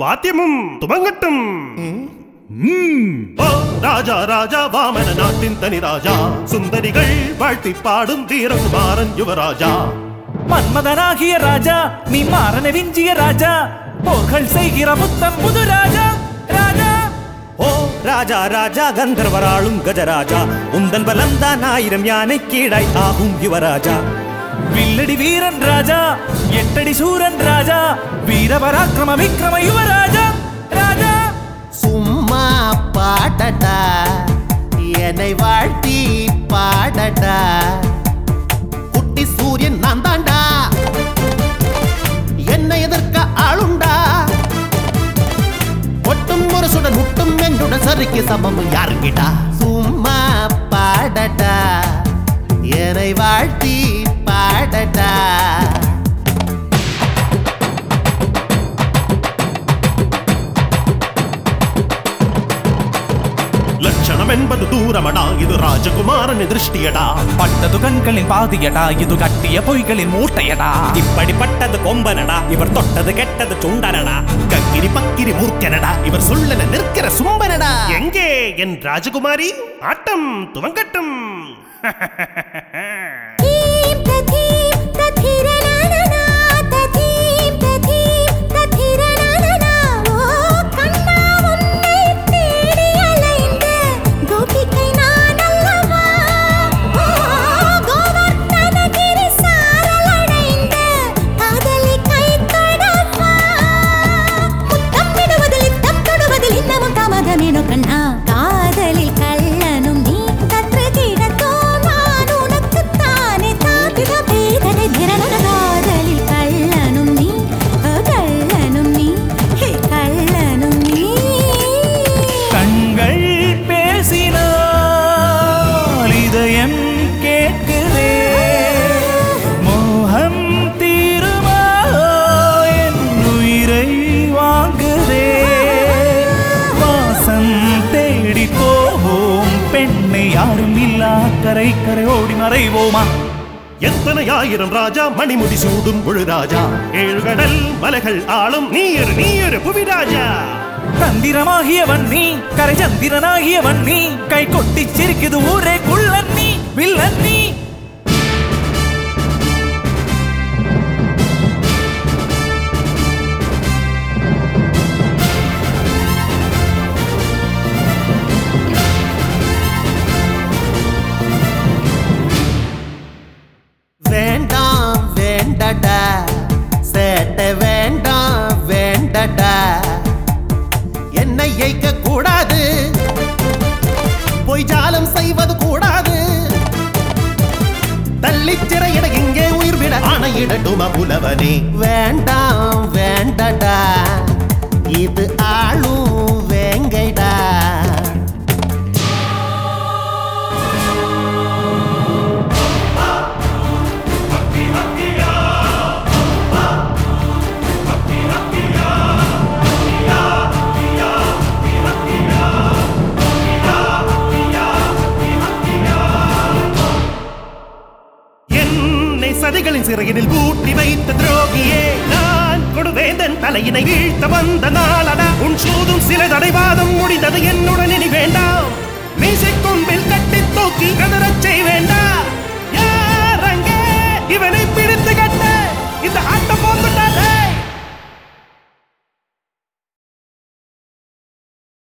வாத்தியமும் துவங்கட்டும் ஓ ராஜா ராஜா வாமன நாட்டின் தனி ராஜா சுந்தரிகள் வாழ்த்தி பாடும் வீரகுமாரன் யுவராஜா மன்மதனாகிய ராஜா நீ மாறன விஞ்சிய ராஜா போர்கள் செய்கிற முத்தம் புது ராஜா ராஜா ஓ ராஜா ராஜா கந்தர்வராளும் கஜராஜா உந்தன் பலம்தான் ஆயிரம் யானை கீழாய் ஆகும் யுவராஜா வில்லடி வீரன் ராஜா எட்டடி சூரன் ராஜா வீரபராக்கிரம விக்ரம யுவராஜா ராஜா சும்மா பாடடா என்னை வாழ்த்தி பாடடா குட்டி சூரியன் நான் தாண்டா என்னை எதிர்க்க ஆளுண்டா ஒட்டும் ஒரு சுடன் முட்டும் என்றுடன் சரிக்கு சமம் யாருங்கிட்டா சும்மா பாடடா என்னை வாழ்த்தி பாடடா லட்சணம் என்பது தூரமடா இது ராஜகுமாரன் திருஷ்டியடா பட்டது கண்களின் பாதியடா இது கட்டிய பொய்களின் மூட்டையடா இப்படிப்பட்டது கொம்பனடா இவர் தொட்டது கெட்டது சுண்டனடா கக்கிரி பக்கிரி மூர்க்கனடா இவர் சொல்லன நிற்கிற சும்பனடா எங்கே என் ராஜகுமாரி ஆட்டம் துவங்கட்டும் தீம் ததீம் ததிரனனனா ததீம் ததீம் ததிரனனனா ஓ கண்ணா உன்னை தேடி அலைந்த கோபிகை நான் அல்லவா ஓ கோவர்த்தனகிரி சாரலடைந்த காதலி கை தொடவா முத்தம் விடுவதில் இத்தம் தொடுவதில் இன்னமும் தாமதமேனோ கண்ணா காதலில் கள்ளனும் நீ கற்று கிடத்தோ நான் உனக்கு தானே தாத்திட பேதனை திறனன காதலில் கள்ளனும் நீ அ, கள்ளனும் நீ ஹே, கள்ளனும் நீ கண்கள் பேசினால் இதயம் கேட்குதே மோகம் தீருமா என் உயிரை வாங்குதே வாசம் தேடி போவோம் பெண்ணை யாரும் இல்லா கரை கரை ஓடி மறைவோமா எத்தனை ஆயிரம் ராஜா மணிமுடி சூடும் முழு ராஜா ஏழுகடல் மலைகள் ஆளும் நீர் நீர் புவிராஜா தந்திரமாகியவன் நீ கரை சந்திரனாகியவன் நீ கை கொட்டி சிரிக்குது ஊரே குள்ளன் நீ வில்லன் நீ வேண்டாம் வேண்டடா சேட்ட வேண்டாம் வேண்டடா என்னை ஏய்க்க கூடாது பொய் ஜாலம் செய்வது கூடாது தள்ளிச் சிறையிட இங்கே உயிர் விட ஆணையிடட்டுமா புலவனே வேண்டாம் வேண்டடா இது ஆளும் வேங்கைடா என்னை சதிகளின் சிறையினில் பூட்டி வைத்த துரோகியே நான் கொடுவேந்தன் தலையினை வீழ்த்த வந்த நாளடா உன் சூதும் சில தடைவாதம் முடிந்தது என்னுடன் இனி வேண்டாம்